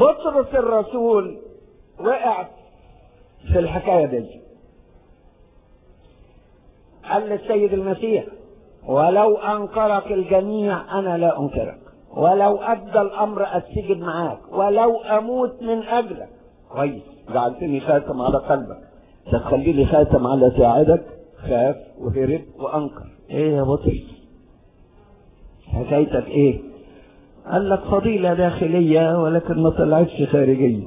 بطرس الرسول وقع في الحكايه دي قال للسيد المسيح ولو انكرك الجميع انا لا انكرك ولو ادى الامر اتسجن معاك ولو اموت من اجلك كويس جعلتني خاتم على قلبك تخلي لي خاتم على ساعدك خاف وهرب وانكر ايه يا بطرس حكايتك ايه قال لك فضيلة داخلية ولكن ما طلعتش خارجية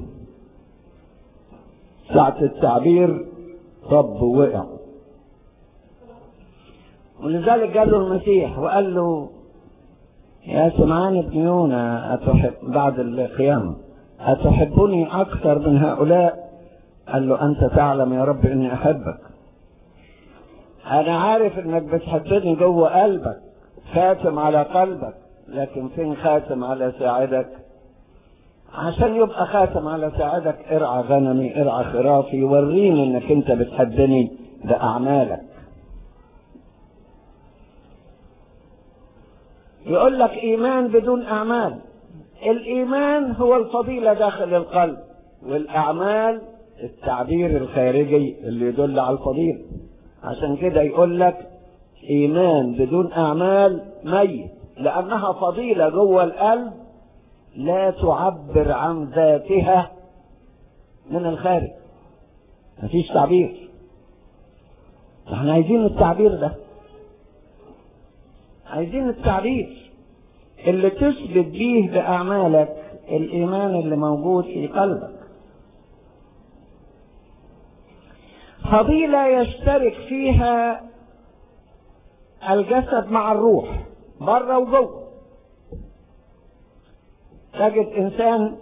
ساعة التعبير طب وقع ولذلك قال له المسيح وقال له يا سمعان ابن يونا أتحب بعد القيامة أتحبني أكثر من هؤلاء قال له أنت تعلم يا رب إني أحبك أنا عارف إنك بتحبني جوه قلبك خاتم على قلبك لكن فين خاتم على ساعدك عشان يبقى خاتم على ساعدك ارعى غنمي ارعى خرافي وريني انك انت بتحبني بأعمالك يقول لك ايمان بدون اعمال الايمان هو الفضيلة داخل القلب والاعمال التعبير الخارجي اللي يدل على الفضيلة عشان كده يقول لك ايمان بدون اعمال ميت لانها فضيلة جوه القلب لا تعبر عن ذاتها من الخارج مفيش تعبير احنا عايزين التعبير ده عايزين التعبير اللي تثبت بيه بأعمالك الإيمان اللي موجود في قلبك فضيلة يشترك فيها الجسد مع الروح بره وجوه تجد إنسان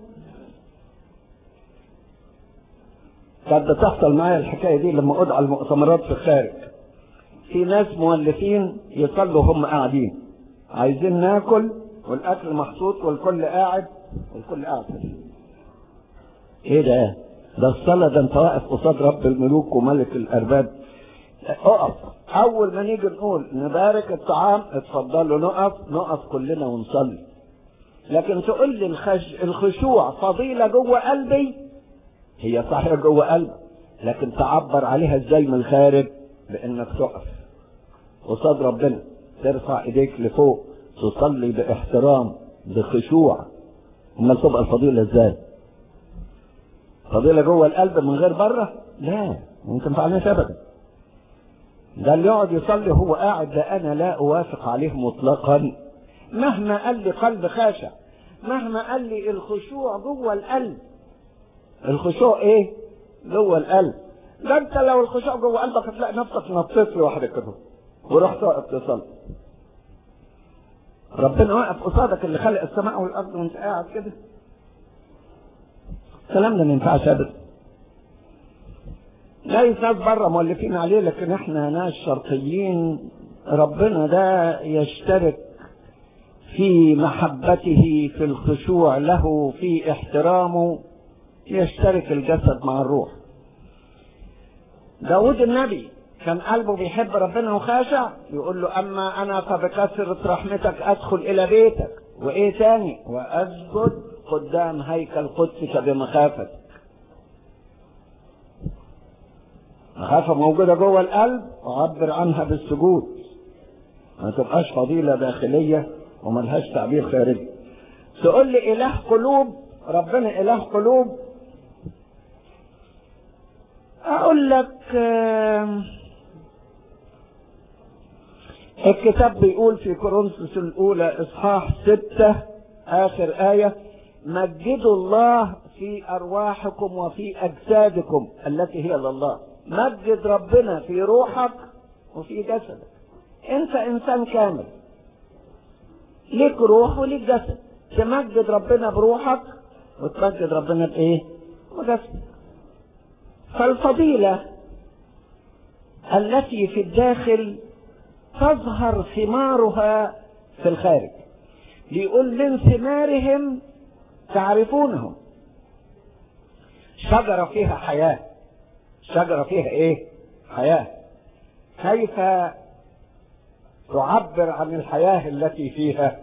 كانت بتحصل معايا الحكاية دي لما أدعى المؤتمرات في الخارج في ناس مؤلفين يصلوا هم قاعدين عايزين ناكل والاكل محطوط والكل قاعد والكل قاعد ايه ده ده الصلاة ده انت واقف قصاد رب الملوك وملك الارباب اقف اول ما نيجي نقول نبارك الطعام اتفضلوا نقف نقف كلنا ونصلي لكن تقول لي الخش... الخشوع فضيلة جوه قلبي هي صحيح جوه قلبي لكن تعبر عليها ازاي من الخارج بانك تقف قصاد ربنا ترفع ايديك لفوق تصلي باحترام بخشوع امال تبقى الفضيلة ازاي فضيلة جوه القلب من غير بره لا ممكن فعلناش ابدا ده اللي يقعد يصلي هو قاعد ده انا لا اوافق عليه مطلقا مهما قال لي قلب خاشع مهما قال لي الخشوع جوه القلب الخشوع ايه جوه القلب ده انت لو الخشوع جوه قلبك هتلاقي نفسك نطيت لوحدك كده ورحت واقف تصلي ربنا واقف قصادك اللي خلق السماء والارض وانت قاعد كده الكلام ده ما ينفعش ابدا لا ناس بره مؤلفين عليه لكن احنا ناس شرقيين ربنا ده يشترك في محبته في الخشوع له في احترامه يشترك الجسد مع الروح داود النبي كان قلبه بيحب ربنا وخاشع يقول له اما انا فبكثرة رحمتك ادخل الى بيتك وايه تاني واسجد قدام هيكل قدسك بمخافتك مخافة موجودة جوه القلب وعبر عنها بالسجود ما تبقاش فضيلة داخلية وملهاش تعبير خارجي تقول لي اله قلوب ربنا اله قلوب اقول لك الكتاب بيقول في كورنثوس الاولى اصحاح ستة اخر ايه مجدوا الله في ارواحكم وفي اجسادكم التي هي لله مجد ربنا في روحك وفي جسدك انت انسان كامل ليك روح وليك جسد تمجد ربنا بروحك وتمجد ربنا بايه بجسدك فالفضيلة التي في الداخل تظهر ثمارها في الخارج بيقول من ثمارهم تعرفونهم شجرة فيها حياة شجرة فيها ايه حياة كيف تعبر عن الحياة التي فيها